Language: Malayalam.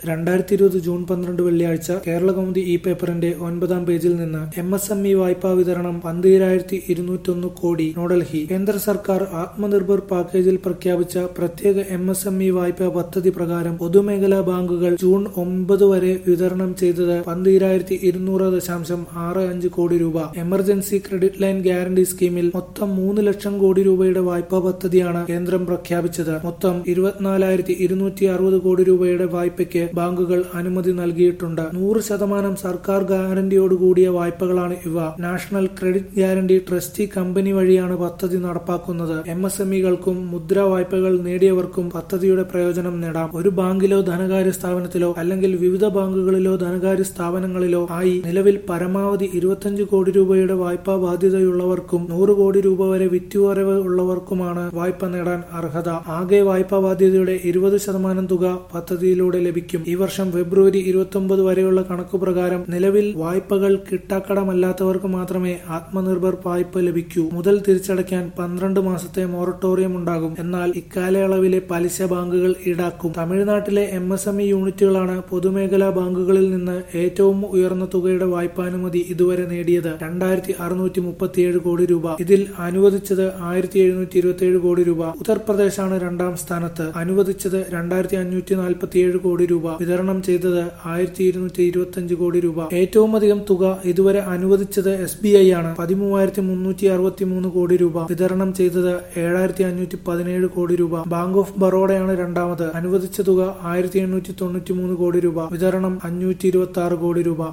രണ്ടായിരത്തി ഇരുപത് ജൂൺ പന്ത്രണ്ട് വെള്ളിയാഴ്ച കേരളകൗമുദി ഇ പേപ്പറിന്റെ ഒൻപതാം പേജിൽ നിന്ന് എം എസ് എം ഇ വായ്പാ വിതരണം പന്തിരായിരത്തി ഇരുന്നൂറ്റൊന്ന് കോടി ന്യൂഡൽഹി കേന്ദ്ര സർക്കാർ ആത്മനിർഭർ പാക്കേജിൽ പ്രഖ്യാപിച്ച പ്രത്യേക എം എസ് എം ഇ വായ്പാ പദ്ധതി പ്രകാരം പൊതുമേഖലാ ബാങ്കുകൾ ജൂൺ ഒമ്പത് വരെ വിതരണം ചെയ്തത് പന്തിരായിരത്തി ഇരുന്നൂറ് ദശാംശം ആറ് അഞ്ച് കോടി രൂപ എമർജൻസി ക്രെഡിറ്റ് ലൈൻ ഗ്യാരണ്ടി സ്കീമിൽ മൊത്തം മൂന്ന് ലക്ഷം കോടി രൂപയുടെ വായ്പാ പദ്ധതിയാണ് കേന്ദ്രം പ്രഖ്യാപിച്ചത് മൊത്തം ഇരുപത്തിനാലായിരത്തി ഇരുന്നൂറ്റി അറുപത് കോടി രൂപയുടെ വായ്പയ്ക്ക് ബാങ്കുകൾ അനുമതി നൽകിയിട്ടുണ്ട് നൂറ് ശതമാനം സർക്കാർ ഗ്യാരണ്ടിയോടുകൂടിയ വായ്പകളാണ് ഇവ national credit guarantee trustee company വഴിയാണ് പദ്ധതി നടപ്പാക്കുന്നത് എം എസ് എം ഇകൾക്കും മുദ്രാ വായ്പകൾ നേടിയവർക്കും പദ്ധതിയുടെ പ്രയോജനം നേടാം ഒരു ബാങ്കിലോ ധനകാര്യ സ്ഥാപനത്തിലോ അല്ലെങ്കിൽ വിവിധ ബാങ്കുകളിലോ ധനകാര്യ സ്ഥാപനങ്ങളിലോ ആയി നിലവിൽ പരമാവധി ഇരുപത്തിയഞ്ച് കോടി രൂപയുടെ വായ്പാ ബാധ്യതയുള്ളവർക്കും നൂറ് കോടി രൂപ വരെ വിറ്റുവരവ് ഉള്ളവർക്കുമാണ് വായ്പ നേടാൻ അർഹത ആകെ വായ്പാ ബാധ്യതയുടെ ഇരുപത് ശതമാനം തുക പദ്ധതിയിലൂടെ ലഭിക്കും ഈ വർഷം ഫെബ്രുവരി ഇരുപത്തി വരെയുള്ള കണക്കുപ്രകാരം നിലവിൽ വായ്പകൾ കിട്ടാക്കടമല്ലാത്തവർക്ക് മാത്രമേ ആത്മനിർഭർ വായ്പ ലഭിക്കൂ മുതൽ തിരിച്ചടയ്ക്കാൻ പന്ത്രണ്ട് മാസത്തെ മൊറട്ടോറിയം ഉണ്ടാകും എന്നാൽ ഇക്കാലയളവിലെ പലിശ ബാങ്കുകൾ ഈടാക്കും തമിഴ്നാട്ടിലെ എം എസ് എം ഇ യൂണിറ്റുകളാണ് പൊതുമേഖലാ ബാങ്കുകളിൽ നിന്ന് ഏറ്റവും ഉയർന്ന തുകയുടെ വായ്പാനുമതി ഇതുവരെ നേടിയത് രണ്ടായിരത്തി അറുന്നൂറ്റി മുപ്പത്തിയേഴ് കോടി രൂപ ഇതിൽ അനുവദിച്ചത് ആയിരത്തി എഴുന്നൂറ്റി ഇരുപത്തിയേഴ് കോടി രൂപ ഉത്തർപ്രദേശാണ് രണ്ടാം സ്ഥാനത്ത് അനുവദിച്ചത് രണ്ടായിരത്തി അഞ്ഞൂറ്റി നാൽപ്പത്തിയേഴ് കോടി രൂപ വിതരണം ചെയ്തത് ആയിരത്തി ഇരുന്നൂറ്റി ഇരുപത്തിയഞ്ച് കോടി രൂപ ഏറ്റവും അധികം തുക ഇതുവരെ അനുവദിച്ചത് എസ് ബി ഐ ആണ് പതിമൂവായിരത്തി മുന്നൂറ്റി അറുപത്തി മൂന്ന് കോടി രൂപ വിതരണം ചെയ്തത് ഏഴായിരത്തി അഞ്ഞൂറ്റി പതിനേഴ് കോടി രൂപ ബാങ്ക് ഓഫ് ബറോഡയാണ് രണ്ടാമത് അനുവദിച്ച തുക ആയിരത്തി എണ്ണൂറ്റി തൊണ്ണൂറ്റി മൂന്ന് കോടി രൂപ വിതരണം അഞ്ഞൂറ്റി ഇരുപത്തി ആറ് കോടി രൂപ